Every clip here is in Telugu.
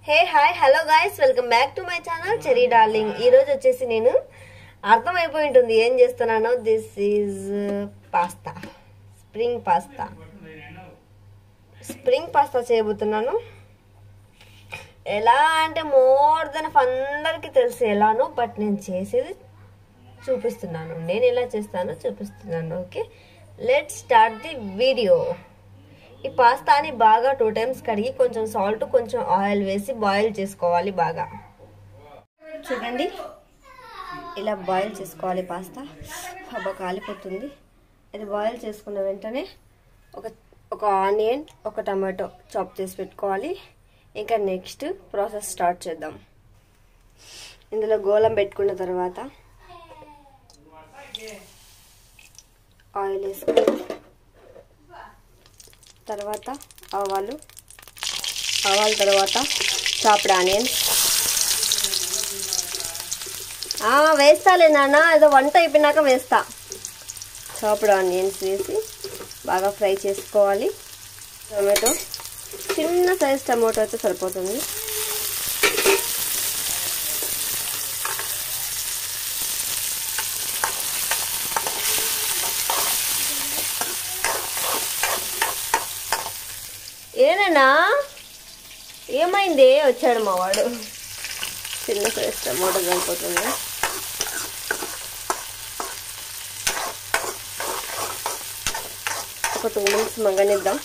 hey hi hello guys welcome back to my channel cherry darling ఈ రోజు వచ్చేసి నేను అర్థమైపోయి ఉంటుంది ఏం చేస్తున్నానో this is pasta spring pasta spring pasta చేయబోతున్నాను ఎలా అంటే మోర్ దెన్ అందరికీ తెలుసు ఎలానో బట్ నేను చేసేది చూపిస్తున్నాను నేను ఎలా చేస్తానో చూపిస్తున్నాను okay let start the video ఈ పాస్తాని బాగా టూ టైమ్స్ కడిగి కొంచెం సాల్ట్ కొంచెం ఆయిల్ వేసి బాయిల్ చేసుకోవాలి బాగా చూడండి ఇలా బాయిల్ చేసుకోవాలి పాస్తా బాగా కాలిపోతుంది ఇది బాయిల్ చేసుకున్న వెంటనే ఒక ఒక ఆనియన్ ఒక టమాటో చాప్ చేసి పెట్టుకోవాలి ఇంకా నెక్స్ట్ ప్రాసెస్ స్టార్ట్ చేద్దాం ఇందులో గోళం పెట్టుకున్న తర్వాత ఆయిల్ వేసుకుని తర్వాత ఆవాలు ఆవాల తర్వాత చాప్డ్ ఆనియన్స్ వేస్తాలే నాన్న ఏదో వంట అయిపోయినాక వేస్తా చాప్డ్ ఆనియన్స్ వేసి బాగా ఫ్రై చేసుకోవాలి టొమాటో చిన్న సైజ్ టమాటో అయితే సరిపోతుంది ఏనన్నా ఏమైంది వచ్చాడు మా వాడు చిన్న సైజ్ టమాటో సరిపోతుంది ఒక టూ మినిట్స్ మగ్గనిద్దాం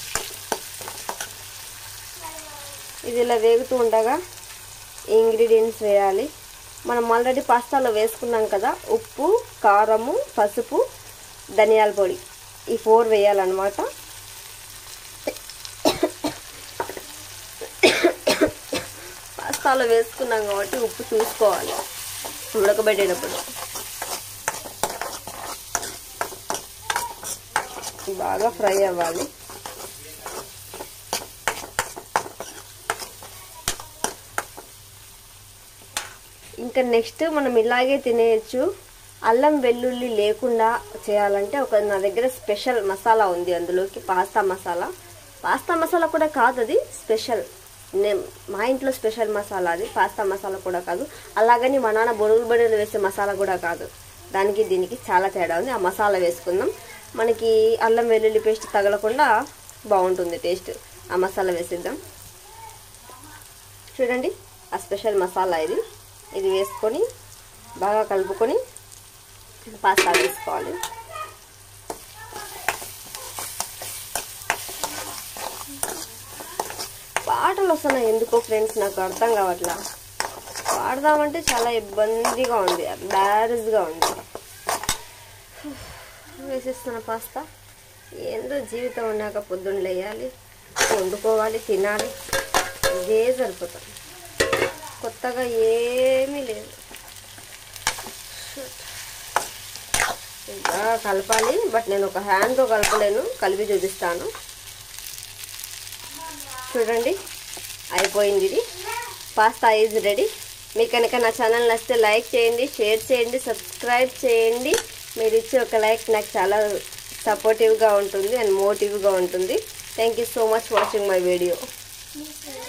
ఇది ఇలా వేగుతూ ఉండగా ఇంగ్రీడియంట్స్ వేయాలి మనం ఆల్రెడీ పాస్తాలో వేసుకున్నాం కదా ఉప్పు కారము పసుపు ధనియాల పొడి ఈ ఫోర్ వేయాలన్నమాట పాస్తాలో వేసుకున్నాం కాబట్టి ఉప్పు చూసుకోవాలి ఉడకబెట్టేటప్పుడు బాగా ఫ్రై అవ్వాలి ఇంకా నెక్స్ట్ మనం ఇలాగే తినేయచ్చు అల్లం వెల్లుల్లి లేకుండా చేయాలంటే ఒక నా దగ్గర స్పెషల్ మసాలా ఉంది అందులోకి పాస్తా మసాలా పాస్తా మసాలా కూడా కాదు అది స్పెషల్ నేను మా ఇంట్లో స్పెషల్ మసాలా అది పాస్తా మసాలా కూడా కాదు అలాగని మా నాన్న బొరుగులు బొరుగులు వేసే మసాలా కూడా కాదు దానికి దీనికి చాలా తేడా ఉంది ఆ మసాలా వేసుకుందాం మనకి అల్లం వెల్లుల్లి పేస్ట్ తగలకుండా బాగుంటుంది టేస్ట్ ఆ మసాలా వేసేద్దాం చూడండి ఆ స్పెషల్ మసాలా ఇది ఇది వేసుకొని బాగా కలుపుకొని పాస్తా వేసుకోవాలి పాటలు వస్తున్నాయి ఎందుకో ఫ్రెండ్స్ నాకు అర్థం కావట్లా పాడదామంటే చాలా ఇబ్బందిగా ఉంది బ్యారస్గా ఉంది వేసేస్తున్న పాస్తా ఏందో జీవితం ఉన్నాక పొద్దున్న లేయాలి వండుకోవాలి తినాలి ఇదే సరిపోతుంది కొత్తగా ఏమీ లేదు ఇంకా కలపాలి బట్ నేను ఒక హ్యాండ్తో కలపలేను కలిపి చూపిస్తాను చూడండి అయిపోయింది ఇది పాస్తా ఈజ్ రెడీ మీకు కనుక నా ఛానల్ నచ్చితే లైక్ చేయండి షేర్ చేయండి సబ్స్క్రైబ్ చేయండి మీరు ఇచ్చే ఒక లైక్ నాకు చాలా సపోర్టివ్గా ఉంటుంది అండ్ మోటివ్గా ఉంటుంది thank you so much watching my video